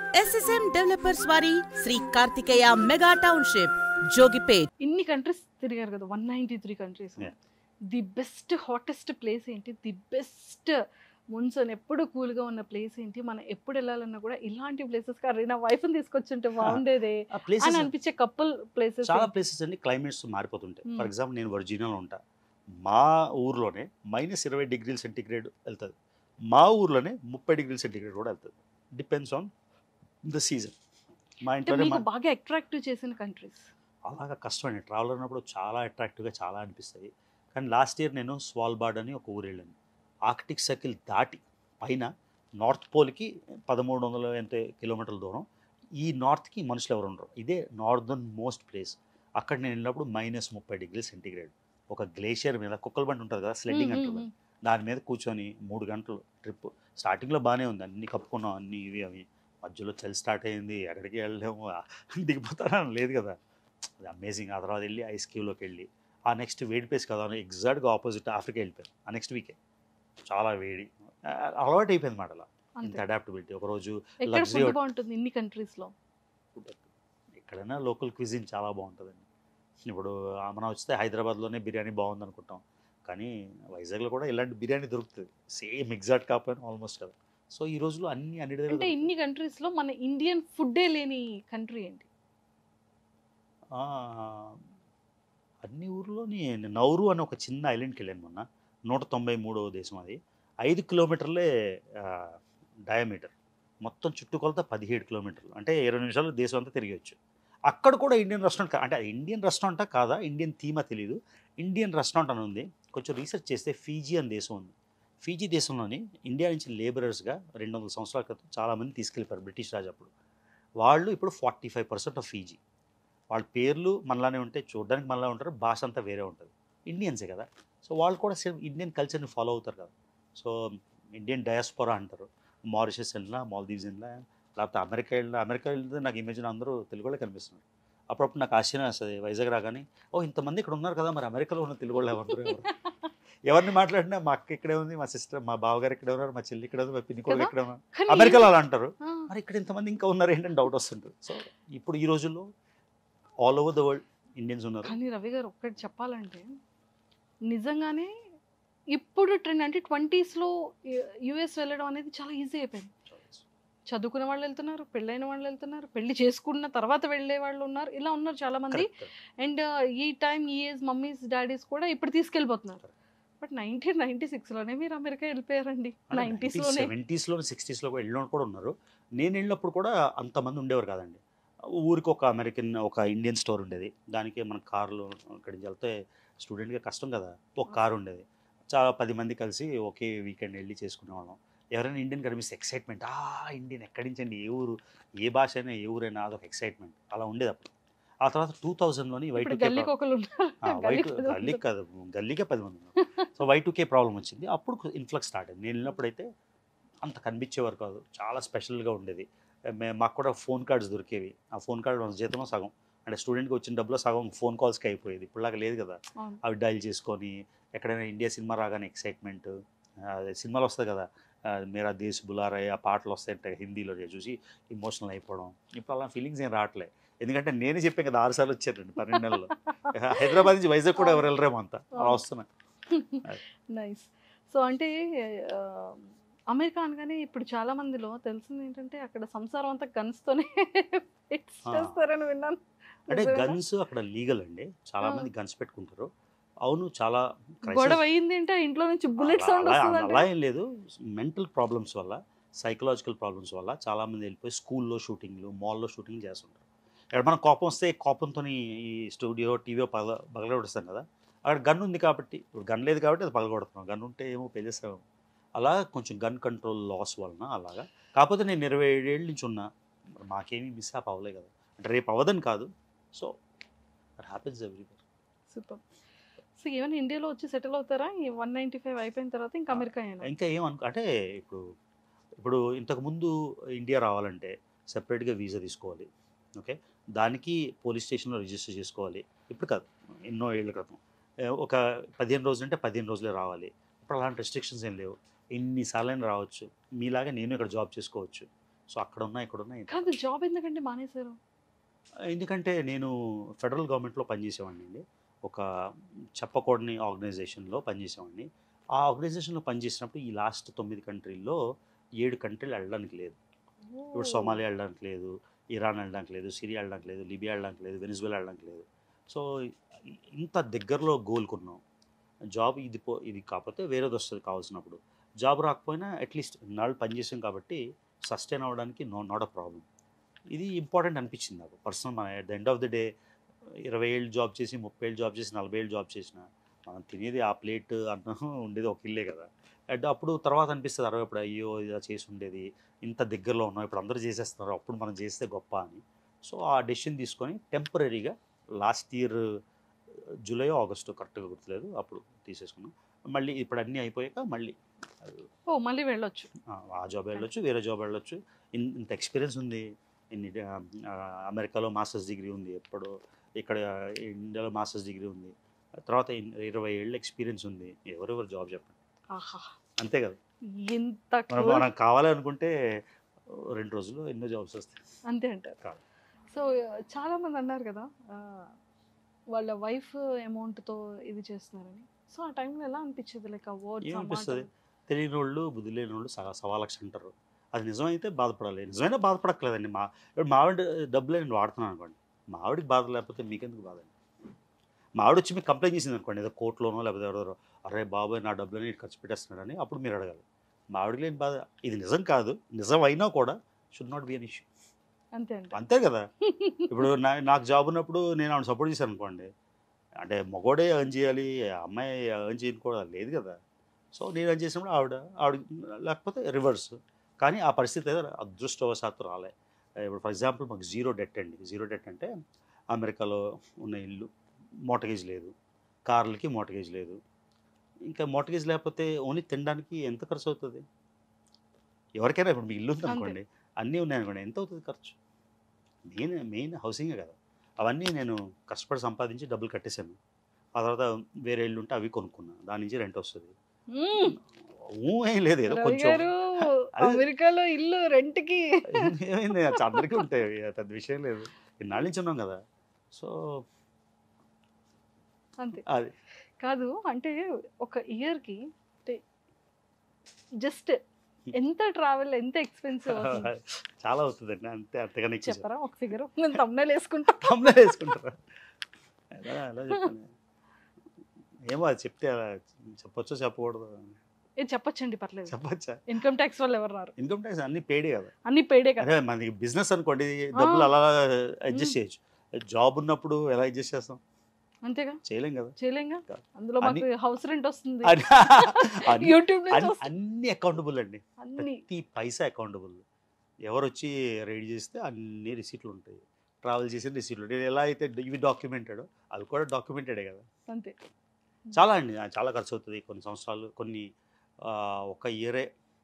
SSM developers వారి Shri Karthikeya mega township Jogipet ఇన్ని countries తిరిగారు కదా one ninety three countries Yeah. The best hottest place ఏంటి ది బెస్ట్ మున్సన్ ఎప్పుడు కూల్గా ఉన్న ప్లేస్ ఏంటి మనం ఎప్పుడు వెళ్ళాలన్నా కూడా ఇలాంటి ప్లేసెస్ అరే నా వైఫ్ని తీసుకొచ్చుంటే బాగుండేదే ఆ అని ప్లేసెస్ అనిపించే కపుల్ ప్లేసెస్ చాలా ప్లేసెస్ అన్ని క్లైమేట్స్ మారిపోతుంటాయి Hmm. ఫర్ ఎగ్జాంపుల్ నేను వర్జీనియాలో ఉంటా మా ఊర్లోనే మైనస్ ఇరవై డిగ్రీల సెంటిగ్రేడ్ వెళ్తుంది మా ఊర్లోనే ముప్పై డిగ్రీల సెంటిగ్రేడ్ కూడా వెళ్తుంది డిపెండ్స్ ఆన్ ద సీజన్ మా ఇంట్లోనే మీకు మా- బాగా అట్రాక్టివ్ చేసిన కంట్రీస్ అలాగా కష్టమండి ట్రావెల్ అన్నప్పుడు చాలా అట్రాక్టివ్గా చాలా అనిపిస్తాయి కానీ లాస్ట్ ఇయర్ నేను స్వాల్బార్డ్ అని ఒక ఊరు వెళ్ళాను ఆర్కిటిక్ సర్కిల్ దాటి పైన నార్త్ పోల్కి పదమూడు వందల ఎంత కిలోమీటర్ల దూరం ఈ నార్త్కి మనుషులు ఎవరు ఉండరు ఇదే నార్దర్న్ మోస్ట్ ప్లేస్ అక్కడ నేను వెళ్ళినప్పుడు మైనస్ ముప్పై డిగ్రీ సెంటిగ్రేడ్ ఒక గ్లేషియర్ మీద కుక్కల బండి ఉంటుంది కదా స్లెడ్డింగ్ అంటారు కదా. దాని మీద కూర్చొని మూడు గంటలు ట్రిప్ స్టార్టింగ్లో బాగానే ఉంది అన్ని కప్పుకున్నాం అన్ని ఇవి అవి మధ్యలో చలి స్టార్ట్ అయింది ఎక్కడికి వెళ్ళలేము దిగిపోతానని లేదు కదా అది అమేజింగ్ ఆ తర్వాత వెళ్ళి ఐస్ క్యూలోకి వెళ్ళి ఆ నెక్స్ట్ వేడి ప్లేస్ కదా ఎగ్జాక్ట్గా ఆపోజిట్ ఆఫ్రికా వెళ్ళిపోయాను ఆ నెక్స్ట్ వీకే చాలా వేడి ఆ, అలవాటు అయిపోయింది మాట అలా ఇంత అంతే అడాప్టబిలిటీ ఒకరోజు ఎక్కడ luxury ఫుడ్ hotel. బాగుంటుంది ఇన్ని కంట్రీస్ లో ఎక్కడైనా లోకల్ క్విజిన్ చాలా బాగుంటుందండి ఇప్పుడు ఆ, మనం వస్తే హైదరాబాద్లోనే బిర్యానీ బాగుంది అనుకుంటాం కానీ వైజాగ్లో కూడా ఇలాంటి బిర్యానీ దొరుకుతుంది సేమ్ ఎగ్జాక్ట్ కాకపోయినా ఆల్మోస్ట్ కదా సో ఈ రోజులో అన్ని అన్ని దగ్గర అంటే దొరుకుతాయి. ఇన్ని కంట్రీస్ లో మన ఇండియన్ ఫుడ్డే లేని కంట్రీ ఏంటి ఆ, అన్ని ఊర్లోని నౌరు అని ఒక చిన్న ఐలాండ్కి వెళ్ళాను మొన్న నూట తొంభై మూడవ దేశం అది ఐదు కిలోమీటర్లే డయామీటర్ మొత్తం చుట్టుకొలత పదిహేడు కిలోమీటర్లు అంటే ఇరవై నిమిషాలు దేశం అంతా తిరిగవచ్చు అక్కడ కూడా ఇండియన్ రెస్టారెంట్ కా- అంటే అది ఇండియన్ రెస్టారెంటా కాదా ఇండియన్ థీమా తెలియదు ఇండియన్ రెస్టారెంట్ అని ఉంది కొంచెం రీసెర్చ్ చేస్తే ఫీజీ అని దేశం ఉంది ఫీజీ దేశంలోని ఇండియా నుంచి లేబరర్స్గా రెండు వందల సంవత్సరాల క్రితం చాలామంది తీసుకెళ్ళిపోయారు బ్రిటిష్ రాజు అప్పుడు వాళ్ళు ఇప్పుడు forty five percent of Fiji వాళ్ళ పేర్లు మనలానే ఉంటాయి చూడడానికి మనలా ఉంటారు భాష అంతా వేరే ఉంటుంది ఇండియన్సే కదా సో వాళ్ళు కూడా సేమ్ ఇండియన్ కల్చర్ని ఫాలో అవుతారు కదా సో ఇండియన్ డయాస్పోరా అంటారు మారిషస్ వెళ్ళినా మాల్దీవ్స్ వెళ్ళినా లేకపోతే అమెరికా వెళ్ళినా అమెరికా వెళ్తే నాకు ఇమేజ్ అందరూ తెలుగు వాళ్ళే కనిపిస్తున్నారు అప్పుడప్పుడు నాకు ఆశ్చర్యం వేస్తుంది వైజాగ్ రాగానే ఓ ఇంతమంది ఇక్కడ ఉన్నారు కదా మరి అమెరికాలో ఉన్న తెలుగు వాళ్ళు ఎవరు ఎవరు ఎవరిని మాట్లాడినా మా అక్క ఇక్కడే ఉంది మా సిస్టర్ మా బావగారు ఇక్కడే ఉన్నారు మా చెల్లి ఇక్కడ ఉంది మా పిన్ని కూడా కదా? ఇక్కడే ఉన్నారు కానీ అమెరికాలో అలా అంటారు ఆ, మరి ఇక్కడ ఇంతమంది ఇంకా ఉన్నారు ఏంటని డౌట్ వస్తుంటుంది సో ఇప్పుడు ఈ రోజుల్లో all over the world Indians ఉన్నారు కానీ రవి గారు ఒక్కటి చెప్పాలంటే నిజంగానే ఇప్పుడు ట్రెండ్ అంటే ట్వంటీస్లో యుఎస్ వెళ్ళడం అనేది చాలా ఈజీ అయిపోయింది చదువుకున్న వాళ్ళు వెళ్తున్నారు పెళ్ళైన వాళ్ళు వెళ్తున్నారు పెళ్లి చేసుకున్న తర్వాత వెళ్ళే వాళ్ళు ఉన్నారు ఇలా ఉన్నారు చాలా మంది Correct. అండ్ ఈ టైం ఈ ఏజ్ మమ్మీస్ డాడీస్ కూడా ఇప్పుడు తీసుకెళ్ళిపోతున్నారు బట్ నైన్టీన్ నైన్టీ సిక్స్లోనే మీరు అమెరికా వెళ్ళిపోయారండి నైంటీస్లోనే సెవెంటీస్లో సిక్స్టీస్లో వెళ్ళిన కూడా ఉన్నారు నేను వెళ్ళినప్పుడు కూడా అంతమంది ఉండేవారు కాదండి ఊరికి ఒక అమెరికన్ ఒక ఇండియన్ స్టోర్ ఉండేది దానికి మన కార్లో ఇక్కడి నుంచి వెళ్తే స్టూడెంట్గా కష్టం కదా ఒక కార్ ఉండేది చాలా పది మంది కలిసి ఒకే వీకెండ్ వెళ్ళి చేసుకునేవాళ్ళం ఎవరైనా ఇండియన్ కనిపిస్తే ఎక్సైట్మెంట్ ఆ ఇండియన్ ఎక్కడి నుంచి అండి ఏ ఊరు ఏ భాష అయినా ఏ ఊరైనా అదొక ఎక్సైట్మెంట్ అలా ఉండేది అప్పుడు ఆ తర్వాత టూ థౌజండ్లోని వైట్ ఇప్పుడు గల్లీకి ఒకళ్ళు ఉన్నారు వైట్ గల్లీకి పది గల్లీ మంది. కాదు గల్లీకే పది మంది ఉన్నారు సో వై టూకే ప్రాబ్లం వచ్చింది అప్పుడు ఇన్ఫ్లక్స్ స్టార్ట్ అయింది నేను వెళ్ళినప్పుడైతే అంత కనిపించేవారు కాదు చాలా స్పెషల్గా ఉండేది మే- మాకు కూడా ఫోన్ కార్డ్స్ దొరికేవి ఆ ఫోన్ కార్డ్ మన జీతంలో సగం అంటే స్టూడెంట్కి వచ్చిన డబ్బులో సగం ఫోన్ కాల్స్కి అయిపోయేది ఇప్పుడులాగా లేదు కదా అవును. అవి డైల్ చేసుకొని ఎక్కడైనా ఇండియా సినిమా రాగానే ఎక్సైట్మెంట్ అదే సినిమాలు వస్తాయి కదా ఆ, మేరా దేశ్ బులారాయ్ ఆ పాటలు వస్తాయంటే హిందీలో చూసి ఇమోషనల్ అయిపోవడం ఇప్పుడు అలా ఫీలింగ్స్ ఏం రావట్లే ఎందుకంటే నేనే చెప్పాను కదా ఆరు సార్లు వచ్చారండి పన్నెండు నెలల్లో హైదరాబాద్ నుంచి వైజాగ్ కూడా ఎవరు వెళ్ళరేమో అంతా అలా వస్తున్నా నైస్ సో అంటే ఆ, అమెరికా అనగానే ఇప్పుడు చాలా మందిలో తెలిసింది ఏంటంటే అక్కడ సంసారం అంతా గన్స్ తోనే fix ఆ. చేస్తారని విన్నాను అంటే నిజమేనా? గన్స్ అక్కడ లీగల్ అండి చాలా ఆ. మంది గన్స్ పెట్టుకుంటారు అవును చాలా crisis- గొడవ అయ్యింది అంటే ఇంట్లో నుంచి బుల్లెట్ అలా- సౌండ్ అలా- వస్తుందంటే అలా ఏం లేదు మెంటల్ ప్రాబ్లమ్స్ వల్ల సైకలాజికల్ ప్రాబ్లమ్స్ వల్ల చాలా మంది వెళ్ళిపోయి స్కూల్లో షూటింగ్లు మాల్లో షూటింగ్ చేస్తుంటారు ఇక్కడ మనం కోపం వస్తే కోపంతో ఈ స్టూడియో టీవీ పగల పగలగొడుస్తాం కదా అక్కడ గన్ ఉంది కాబట్టి ఇప్పుడు గన్ లేదు కాబట్టి అది పగలగొడుతున్నాం గన్ ఉంటే ఏమో పెళ్ళేస్తాము అలా కొంచెం గన్ కంట్రోల్ లాస్ వలన అలాగా కాకపోతే నేను ఇరవై ఏడేళ్ళ నుంచి ఉన్నా మరి మాకేమీ మిస్ అప్ అవ్వలే కదా అంటే రేపు అవ్వదని కాదు so that happens everywhere super so ఏమైనా ఇండియాలో వచ్చి సెటిల్ అవుతారా ఈ వన్ నైన్టీ ఫైవ్ అయిపోయిన తర్వాత ఇంకా అమెరికా అయినా ఇంకా ఏమనుకో అంటే ఇప్పుడు ఇప్పుడు ఇంతకుముందు ఇండియా రావాలంటే సెపరేట్గా వీసా తీసుకోవాలి ఓకే దానికి పోలీస్ స్టేషన్లో రిజిస్టర్ చేసుకోవాలి ఇప్పుడు కాదు ఎన్నో ఏళ్ళ క్రితం ఏ, ఒక పదిహేను రోజులు అంటే పదిహేను రోజులే రావాలి ఇప్పుడు అలాంటి రెస్ట్రిక్షన్స్ ఏం లేవు ఎన్నిసార్లైనా రావచ్చు మీలాగా నేను ఇక్కడ జాబ్ చేసుకోవచ్చు సో అక్కడ ఉన్నా ఇక్కడ ఉన్నా ఇంత కాదు జాబ్ ఎందుకంటే మానేశారు ఎందుకంటే నేను ఫెడరల్ గవర్నమెంట్లో పనిచేసేవాడిని అండి ఒక చెప్పకూడని ఆర్గనైజేషన్లో పనిచేసేవాడిని ఆ ఆర్గనైజేషన్లో పనిచేసినప్పుడు ఈ లాస్ట్ తొమ్మిది కంట్రీల్లో ఏడు కంట్రీలు వెళ్ళడానికి లేదు ఇప్పుడు సోమాలియా వెళ్ళడానికి లేదు ఇరాన్ వెళ్ళడానికి లేదు సిరియా వెళ్ళడానికి లేదు లిబియా వెళ్ళడానికి లేదు వెనిజువెలా వెళ్ళడానికి లేదు సో ఇంత దగ్గరలో గోల్కున్నాం జాబ్ ఇది పో ఇది కాకపోతే వేరేది వస్తుంది కావాల్సినప్పుడు జాబ్ రాకపోయినా అట్లీస్ట్ నాళ్ళు పనిచేసాం కాబట్టి సస్టైన్ అవ్వడానికి నో నాట్ అ ప్రాబ్లం ఇది ఇంపార్టెంట్ అనిపించింది నాకు పర్సనల్ మన at the end of the day ఇరవై ఏళ్ళు జాబ్ చేసి ముప్పై ఏళ్ళు జాబ్ చేసి నలభై ఏళ్ళు జాబ్ చేసిన మనం తినేది ఆ ప్లేట్ అన్నం ఉండేది ఒక ఇల్లే కదా అండ్ అప్పుడు తర్వాత అనిపిస్తుంది అరవై ఇప్పుడు అయ్యో ఇలా చేసి ఉండేది ఇంత దగ్గరలో ఉన్నాం ఇప్పుడు అందరూ చేసేస్తున్నారు అప్పుడు మనం చేస్తే గొప్ప అని సో ఆ డెసిషన్ తీసుకొని టెంపరీగా లాస్ట్ ఇయర్ జూలై ఆగస్టు కరెక్ట్గా గుర్తులేదు అప్పుడు తీసేసుకున్నాం మళ్ళీ ఇప్పుడు అన్నీ అయిపోయాక మళ్ళీ ఓ మళ్ళీ వెళ్ళొచ్చు ఆ, ఆ జాబ్ వెళ్ళొచ్చు వేరే జాబ్ వెళ్ళొచ్చు ఇన్- ఇంత ఎక్స్పీరియన్స్ ఉంది ఇన్ని ఆ, అమెరికాలో మాస్టర్స్ డిగ్రీ ఉంది ఎప్పుడు ఇక్కడ ఇండియాలో మాస్టర్స్ డిగ్రీ ఉంది తర్వాత ఇన్- ఇరవై ఏళ్ళ ఎక్స్పీరియన్స్ ఉంది ఎవరెవరు జాబ్ చెప్పండి ఆహా అంతే కదా ఎంత మనం close- మనం కావాలనుకుంటే రెండు రోజుల్లో ఎన్నో జాబ్స్ వస్తాయి అంతే అంటారు కాదు. సో చాలా మంది అన్నారు కదా ఆ, వాళ్ళ వైఫ్ అమౌంట్తో ఇది చేస్తున్నారని సో ఆ టైంలో ఎలా అనిపించేది లైక్ ఆ ఏమనిపిస్తుంది? వర్డ్స్ తెలియని వాళ్ళు బుద్ధి లేని వాళ్ళు సవా సవా లక్ష అంటారు అది నిజమైతే బాధపడాలి నిజమైనా బాధపడక్కలేదండి మా ఇప్పుడు మావిడ డబ్బులే నేను వాడుతున్నాను అనుకోండి మావిడికి బాధ లేకపోతే మీకెందుకు బాధ అండి మావిడ వచ్చి మీకు కంప్లైంట్ చేసింది అనుకోండి ఏదో కోర్టులోనో లేకపోతే ఎవరో అరే బాబాయ్ నా డబ్బులని ఇటు ఖర్చు పెట్టేస్తున్నాడని అప్పుడు మీరు అడగాలి మావిడికి లేని బాధ ఇది నిజం కాదు నిజం అయినా కూడా should not be an issue అంతే అంతే అంతే కదా ఇప్పుడు నా నాకు జాబ్ ఉన్నప్పుడు నేను ఆవిడ సపోర్ట్ చేశాను అనుకోండి అంటే మగోడే ఎర్న్ చేయాలి అమ్మాయి ఎర్న్ చేయని కూడా లేదు కదా సో నేను ఎర్న్ చేసినప్పుడు ఆవిడ ఆవిడ లేకపోతే రివర్స్ కానీ ఆ పరిస్థితి అయితే అదృష్టవశాత్తు రాలే ఇప్పుడు ఫర్ ఎగ్జాంపుల్ మాకు జీరో డెట్ అండి జీరో డెట్ అంటే అమెరికాలో ఉన్న ఇల్లు మోటగేజ్ లేదు కార్లకి మోటగేజ్ లేదు ఇంకా మోటగేజ్ లేకపోతే ఓన్లీ తినడానికి ఎంత ఖర్చు అవుతుంది ఎవరికైనా ఇప్పుడు మీ ఇల్లు ఉంది అనుకోండి అన్నీ ఉన్నాయనుకోండి ఎంత అవుతుంది ఖర్చు మెయిన్ మెయిన్ హౌసింగే కదా అవన్నీ నేను కష్టపడి సంపాదించి డబ్బులు కట్టేశాను ఆ తర్వాత వేరే ఇల్లు ఉంటే అవి కొనుక్కున్నా దాని నుంచి రెంట్ వస్తుంది మ్మ్. ఊ ఏం లేదు ఏదో రవి కొంచెం గారు అది- అమెరికాలో ఇల్లు రెంట్ కి ఏమైంది అది అందరికీ ఉంటాయి అవి, పెద్ద విషయం లేదు ఇన్నాళ్ళ నుంచి ఉన్నాం కదా సో అంతే అది కాదు అంటే ఒక ఇయర్ కి జస్ట్ ఎంత ట్రావెల్ ఎంత ఎక్స్పెన్సివ్ అవుతుంది చాలా అవుతుందండి అంతే అంతగానే ఎక్కువ చెప్పరా ఒక ఫిగర్ నేను తమ్ముళ్ళు వేసుకుంటా తమ్ముడే వేసుకుంటారా ఎలా ఎలా చెప్పాను ఏమో అది చెప్తే అలా చెప్పొచ్చో చెప్పకూడదు ఏ చెప్పొచ్చండి పర్లేదు చెప్పచ్చా ఇన్కమ్ ట్యాక్స్ వాళ్ళు ఎవరు రారు ఇన్కమ్ ట్యాక్స్ అన్ని పేడే కదా అన్ని పేడే కదా అదే మనకి బిజినెస్ అనుకోండి డబ్బులు అలా అడ్జస్ట్ చేయొచ్చు జాబ్ ఉన్నప్పుడు ఎలా అడ్జస్ట్ చేస్తాం అంతేగా చేయలేం కదా చేయలేంగా కాదు. అందులో మాకు హౌస్ రెంట్ వస్తుంది అన్ని- అన్ని- యూట్యూబ్ నుంచి అన్ని- వస్తుంది. అన్ని అకౌంటబుల్ అండి అన్ని ప్రతి పైసా అకౌంటబుల్ ఎవరు వచ్చి రైడ్ చేస్తే అన్ని రిసీట్లు ఉంటాయి ట్రావెల్ చేసిన రిసీట్లు ఉంటాయి ఎలా అయితే ఇవి డాక్యుమెంటెడ్ అవి కూడా డాక్యుమెంటెడే కదా అంతే చాలా అండి ఆ, చాలా ఖర్చు అవుతుంది కొన్ని సంవత్సరాలు కొన్ని ఆ, ఒక ఇయరే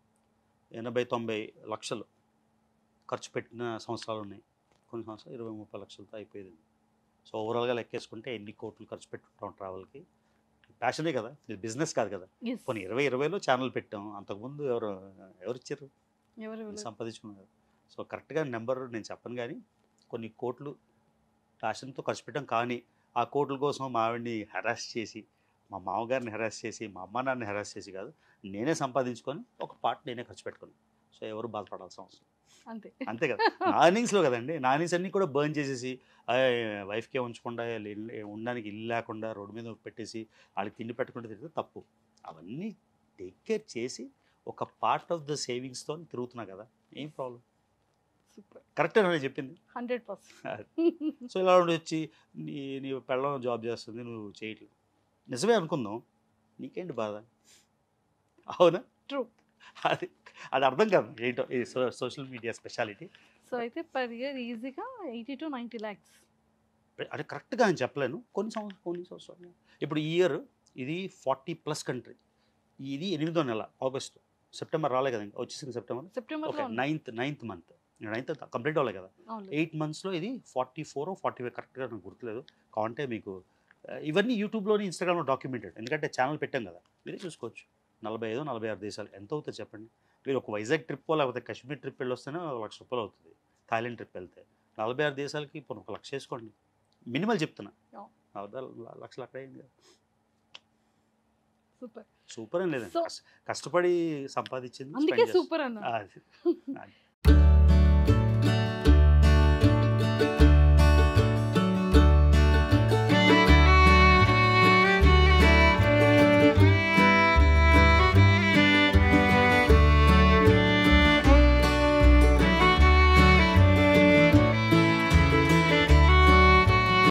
ఎనభై తొంభై లక్షలు ఖర్చు పెట్టిన సంవత్సరాలు ఉన్నాయి కొన్ని సంవత్సరాలు ఇరవై ముప్పై లక్షలతో అయిపోయింది సో ఓవరాల్గా లెక్కేసుకుంటే ఎన్ని కోట్లు ఖర్చు పెట్టుంటాం ట్రావెల్కి ప్యాషనే కదా ఇది బిజినెస్ కాదు కదా Yes. కొన్ని ఇరవై ఇరవైలో ఛానల్ పెట్టాం అంతకుముందు ఎవరు ఎవరు ఇచ్చారు ఎవరు ఎవరు? సంపాదించుకున్నారు సో కరెక్ట్గా నెంబర్ నేను చెప్పను కానీ కొన్ని కోట్లు ప్యాషన్తో ఖర్చు పెట్టాం కానీ ఆ కోట్ల కోసం మా ఆవిడ్ని హెరాస్ చేసి మా మామగారిని హెరాస్ చేసి మా అమ్మ నాన్నని హెరాస్ చేసి కాదు నేనే సంపాదించుకొని ఒక పార్ట్ నేనే ఖర్చు పెట్టుకున్నాను సో ఎవరు బాధపడాల్సిన అవసరం అంతే అంతే కదా నా ఎర్నింగ్స్లో కదండి నా ఎర్నింగ్స్ అన్నీ కూడా బర్న్ చేసేసి వైఫ్కే ఉంచకుండా ఇల్లు- ఉండడానికి ఇల్లు లేకుండా రోడ్డు మీద పెట్టేసి వాళ్ళకి తిండి పెట్టకుండా తిరిగితే తప్పు అవన్నీ టేక్ కేర్ చేసి ఒక పార్ట్ ఆఫ్ ద సేవింగ్స్తో తిరుగుతున్నా కదా ఏం ప్రాబ్లం సూపర్ కరెక్టే నేను చెప్పింది హండ్రెడ్ పర్సెంట్ సో ఇలా ఉండి వచ్చి నీ నీ పెళ్ళం జాబ్ చేస్తుంది నువ్వు చేయట్లేదు నిజమే అనుకుందాం నీకేంటి బాధ అవునా True. అది అది అర్థం కాదు ఏంటో ఈ సోషల్ మీడియా స్పెషాలిటీ సో అయితే పర్ ఇయర్ ఈజీగా ఎయిటీ టు నైంటీ ల్యాక్స్ అది కరెక్ట్గా అని చెప్పలేను కొన్ని సంవత్సరం కొన్ని సంవత్సరాలు ఇప్పుడు ఈ ఇయర్ ఇది ఫార్టీ ప్లస్ కంట్రీ ఇది ఎనిమిదో నెల ఆగస్ట్ సెప్టెంబర్ రాలే కదా ఇంకా వచ్చేసింది సెప్టెంబర్ ఓకే సెప్టెంబర్లో ninth ninth month ninth complete అవ్వలే కదా అవును ఎయిట్ మంత్స్లో ఇది ఫార్టీ ఫోర్ ఫార్టీ ఫైవ్ కరెక్ట్గా నాకు గుర్తులేదు కావంటే మీకు ఆ, ఇవన్నీ యూట్యూబ్లోని ఇన్స్టాగ్రామ్లో డాక్యుమెంటెడ్ ఎందుకంటే ఛానల్ పెట్టాం కదా మీరే చూసుకోవచ్చు నలభై ఐదు నలభై ఆరు దేశాలు ఎంత అవుతుంది చెప్పండి మీరు ఒక వైజాగ్ ట్రిప్ లేకపోతే కాశ్మీర్ ట్రిప్ వెళ్ళి వస్తేనే ఒక లక్ష రూపాయలు అవుతుంది థాయిలాండ్ ట్రిప్ వెళ్తే నలభై ఆరు దేశాలకి ఇప్పుడు ఒక లక్ష వేసుకోండి మినిమల్ చెప్తున్నా Yeah. నలభై ఆరు లక్షలు అక్కడ అయింది కదా సూపర్ సూపర్ అని లేదండి So- కష్ట- కష్టపడి సంపాదించింది అందుకే spend చేస్తా. సూపర్ అన్న ఆ, అది. అది.